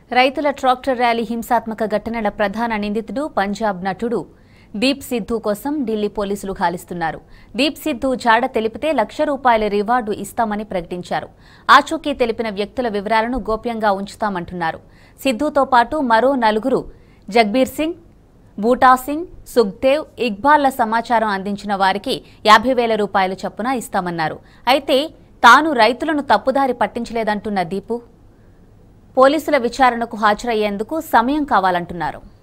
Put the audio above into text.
రైతుల tractor rally హింసాత్మక ఘటనల ప్రధాన నిందితుడు పంజాబ్ నటుడు దీప్ సిద్ధు కోసం ఢిల్లీ పోలీసులు గాలిస్తున్నారు దీప్ సిద్ధు జాడ తెలిపితే లక్ష రూపాయల రివార్డు ఇస్తామని ప్రకటించారు ఆచూకీ తెలిపిన వ్యక్తుల వివరాలను గోప్యంగా ఉంచుతామంటున్నారు సిద్ధుతో పాటు మరో నలుగురు జగ్బీర్ సింగ్ బూటా సింగ్ సుఖ్దేవ్ ఇక్బాల్ల సమాచారం అందించిన వారికి యాభై వేల రూపాయల చొప్పున ఇస్తామన్నారు అయితే తాను రైతులను తప్పుదారి పట్టించలేదంటున్న దీపు పోలీసుల విచారణకు హాజరయ్యేందుకు సమయం కావాలంటున్నారు